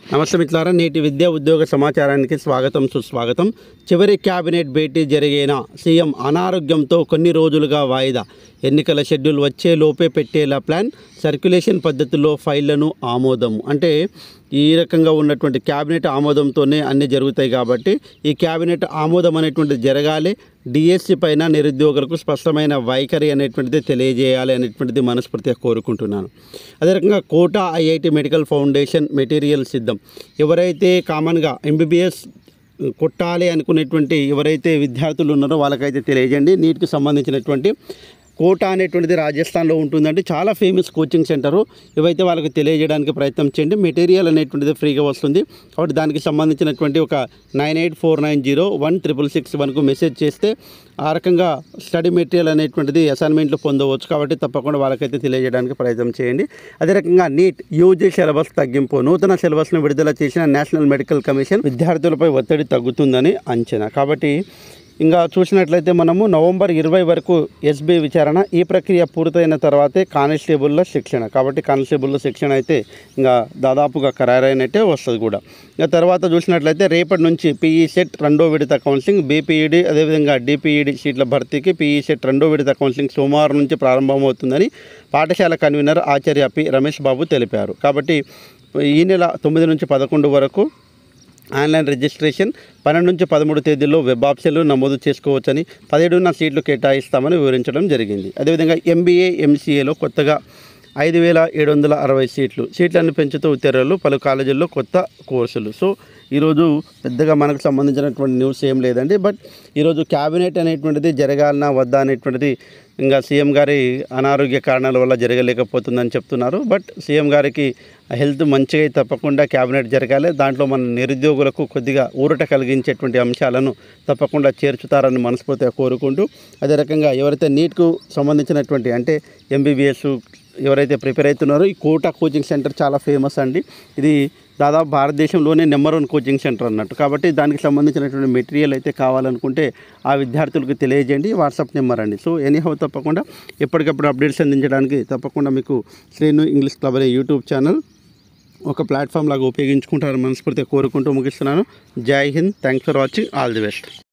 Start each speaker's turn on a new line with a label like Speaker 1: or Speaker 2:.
Speaker 1: నమస్తే మిత్రులారా నేటి విద్యా ఉద్యోగ సమాచారానికి స్వాగతం సుస్వాగతం చివరి క్యాబినెట్ భేటీ జరిగిన సీఎం అనారోగ్యంతో కొన్ని రోజులుగా వాయిదా ఎన్నికల షెడ్యూల్ వచ్చే లోపే పెట్టేలా ప్లాన్ సర్క్యులేషన్ పద్ధతిలో ఫైళ్లను ఆమోదం అంటే ఈ రకంగా ఉన్నటువంటి క్యాబినెట్ ఆమోదంతోనే అన్నీ జరుగుతాయి కాబట్టి ఈ క్యాబినెట్ ఆమోదం అనేటువంటిది జరగాలి డిఎస్సి పైన నిరుద్యోగులకు స్పష్టమైన వైఖరి అనేటువంటిది తెలియజేయాలి అనేటువంటిది మనస్ఫూర్తిగా కోరుకుంటున్నాను అదే రకంగా Kota IIT medical foundation material సిద్ధం ఎవరైతే కామన్గా ఎంబీబీఎస్ కొట్టాలి అనుకునేటువంటి ఎవరైతే విద్యార్థులు ఉన్నారో వాళ్ళకైతే తెలియజేయండి నీటికి సంబంధించినటువంటి కోటా అనేటువంటిది రాజస్థాన్లో ఉంటుందంటే చాలా ఫేమస్ కోచింగ్ సెంటరు ఇవైతే వాళ్ళకి తెలియజేయడానికి ప్రయత్నం చేయండి మెటీరియల్ అనేటువంటిది ఫ్రీగా వస్తుంది కాబట్టి దానికి సంబంధించినటువంటి ఒక nine eight four nine zero one triple six వన్కు మెసేజ్ చేస్తే ఆ రకంగా స్టడీ మెటీరియల్ అనేటువంటిది అసైన్మెంట్లు పొందవచ్చు కాబట్టి తప్పకుండా వాళ్ళకైతే తెలియజేయడానికి ప్రయత్నం చేయండి అదే రకంగా నీట్ యూజీ సిలబస్ తగ్గింపు నూతన సిలబస్ను విడుదల చేసిన నేషనల్ మెడికల్ కమిషన్ విద్యార్థులపై ఒత్తిడి తగ్గుతుందని అంచనా కాబట్టి ఇంకా చూసినట్లయితే మనము నవంబర్ ఇరవై వరకు ఎస్బీ విచారణ ఈ ప్రక్రియ పూర్తయిన తర్వాతే కానిస్టేబుల్లో శిక్షణ కాబట్టి కానిస్టేబుల్లో శిక్షణ అయితే ఇంకా దాదాపుగా ఖరారైనట్టే వస్తుంది కూడా ఇంకా తర్వాత చూసినట్లయితే రేపటి నుంచి పీఈ సెట్ రెండో విడత కౌన్సిలింగ్ బీపీఈడి అదేవిధంగా డిపిఈడి సీట్ల భర్తీకి పీఈ సెట్ రెండో విడత కౌన్సిలింగ్ సోమవారం నుంచి ప్రారంభమవుతుందని పాఠశాల కన్వీనర్ ఆచార్య పి రమేష్ బాబు తెలిపారు కాబట్టి ఈ నెల తొమ్మిది నుంచి పదకొండు వరకు ఆన్లైన్ రిజిస్ట్రేషన్ పన్నెండు నుంచి పదమూడు తేదీల్లో వెబ్ ఆప్షన్లు నమోదు చేసుకోవచ్చని పదిహేడున్న సీట్లు కేటాయిస్తామని వివరించడం జరిగింది అదేవిధంగా ఎంబీఏ ఎంసీఏలో కొత్తగా ఐదు వేల ఏడు వందల అరవై సీట్లు సీట్లను పెంచుతూ ఉత్తర్వులు పలు కాలేజీల్లో కొత్త కోర్సులు సో ఈరోజు పెద్దగా మనకు సంబంధించినటువంటి న్యూస్ ఏం లేదండి బట్ ఈరోజు క్యాబినెట్ అనేటువంటిది జరగాలన్నా వద్దా అనేటువంటిది ఇంకా సీఎం గారి అనారోగ్య కారణాల వల్ల జరగలేకపోతుందని చెప్తున్నారు బట్ సీఎం గారికి హెల్త్ మంచిగా అయితే తప్పకుండా క్యాబినెట్ జరగాలి దాంట్లో మన నిరుద్యోగులకు కొద్దిగా ఊరట కలిగించేటువంటి అంశాలను తప్పకుండా చేర్చుతారని మనస్ఫూర్తిగా కోరుకుంటూ అదే రకంగా ఎవరైతే నీట్కు సంబంధించినటువంటి అంటే ఎంబీబీఎస్ ఎవరైతే ప్రిపేర్ అవుతున్నారో ఈ కోటా కోచింగ్ సెంటర్ చాలా ఫేమస్ అండి ఇది దాదాపు భారతదేశంలోనే నెంబర్ వన్ కోచింగ్ సెంటర్ అన్నట్టు కాబట్టి దానికి సంబంధించినటువంటి మెటీరియల్ అయితే కావాలనుకుంటే ఆ విద్యార్థులకు తెలియజేయండి వాట్సాప్ నెంబర్ అండి సో ఎనీహౌ తప్పకుండా ఎప్పటికప్పుడు అప్డేట్స్ అందించడానికి తప్పకుండా మీకు శ్రేణు ఇంగ్లీష్ క్లబ్ అనే యూట్యూబ్ ఛానల్ ఒక ప్లాట్ఫామ్ లాగా ఉపయోగించుకుంటారని మనస్ఫూర్తిగా కోరుకుంటూ ముగిస్తున్నాను Jai Hind thanks for watching all the best